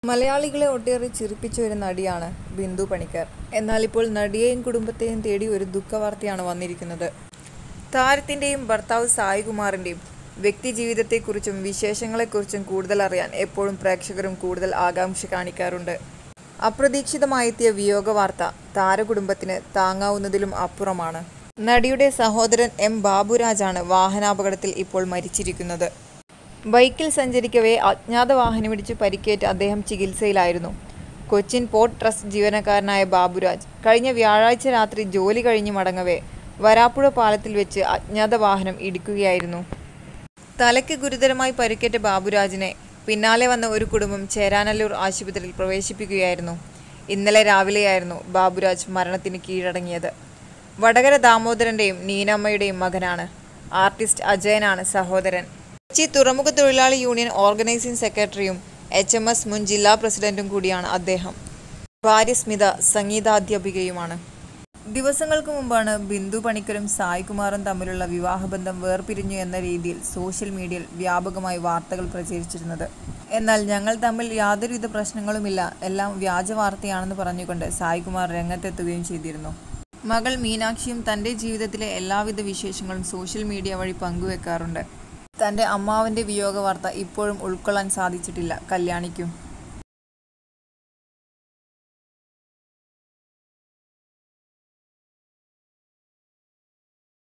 മലയാളികളെ ഒട്ടേറെ ചിരിപ്പിച്ച ഒരു നടിയാണ് ബിന്ദു പണിക്കർ എന്നാൽ ഇപ്പോൾ നടിയെയും കുടുംബത്തെയും തേടി ഒരു ദുഃഖവാർത്തയാണ് വന്നിരിക്കുന്നത് താരത്തിൻ്റെയും ഭർത്താവ് സായികുമാറിൻ്റെയും വ്യക്തിജീവിതത്തെക്കുറിച്ചും വിശേഷങ്ങളെക്കുറിച്ചും കൂടുതൽ അറിയാൻ എപ്പോഴും പ്രേക്ഷകരും കൂടുതൽ ആകാംക്ഷ കാണിക്കാറുണ്ട് അപ്രതീക്ഷിതമായെത്തിയ വിയോഗ വാർത്ത താരകുടുംബത്തിന് താങ്ങാവുന്നതിലും അപ്പുറമാണ് നടിയുടെ സഹോദരൻ എം ബാബുരാജാണ് വാഹനാപകടത്തിൽ ഇപ്പോൾ മരിച്ചിരിക്കുന്നത് ബൈക്കിൽ സഞ്ചരിക്കവേ അജ്ഞാത വാഹനമിടിച്ച് പരിക്കേറ്റ് അദ്ദേഹം ചികിത്സയിലായിരുന്നു കൊച്ചിൻ പോർട്ട് ട്രസ്റ്റ് ജീവനക്കാരനായ ബാബുരാജ് കഴിഞ്ഞ വ്യാഴാഴ്ച രാത്രി ജോലി കഴിഞ്ഞ് മടങ്ങവേ വരാപ്പുഴ പാലത്തിൽ വെച്ച് അജ്ഞാത വാഹനം ഇടിക്കുകയായിരുന്നു തലയ്ക്ക് ഗുരുതരമായി പരിക്കേറ്റ ബാബുരാജിനെ പിന്നാലെ വന്ന ഒരു കുടുംബം ചേരാനല്ലൂർ ആശുപത്രിയിൽ പ്രവേശിപ്പിക്കുകയായിരുന്നു ഇന്നലെ രാവിലെയായിരുന്നു ബാബുരാജ് മരണത്തിന് കീഴടങ്ങിയത് വടകര ദാമോദരന്റെയും നീനമ്മയുടെയും മകനാണ് ആർട്ടിസ്റ്റ് അജയനാണ് സഹോദരൻ കൊച്ചി തുറമുഖ തൊഴിലാളി യൂണിയൻ ഓർഗനൈസിംഗ് സെക്രട്ടറിയും എച്ച് എം എസ് മുൻ ജില്ലാ പ്രസിഡന്റും കൂടിയാണ് അദ്ദേഹം ഭാര്യ സ്മിത സംഗീതാധ്യാപികയുമാണ് ദിവസങ്ങൾക്ക് മുമ്പാണ് ബിന്ദു പണിക്കരും സായ്കുമാറും തമ്മിലുള്ള വിവാഹബന്ധം വേർപിരിഞ്ഞു എന്ന രീതിയിൽ സോഷ്യൽ മീഡിയയിൽ വ്യാപകമായി വാർത്തകൾ പ്രചരിച്ചിരുന്നത് എന്നാൽ ഞങ്ങൾ തമ്മിൽ യാതൊരുവിധ പ്രശ്നങ്ങളുമില്ല എല്ലാം വ്യാജ വാർത്തയാണെന്ന് പറഞ്ഞുകൊണ്ട് സായ്കുമാർ രംഗത്തെത്തുകയും ചെയ്തിരുന്നു മകൾ മീനാക്ഷിയും തൻ്റെ ജീവിതത്തിലെ എല്ലാവിധ വിശേഷങ്ങളും സോഷ്യൽ മീഡിയ വഴി പങ്കുവെക്കാറുണ്ട് തൻ്റെ അമ്മാവൻ്റെ വിയോഗ വാർത്ത ഇപ്പോഴും ഉൾക്കൊള്ളാൻ സാധിച്ചിട്ടില്ല കല്യാണിക്കും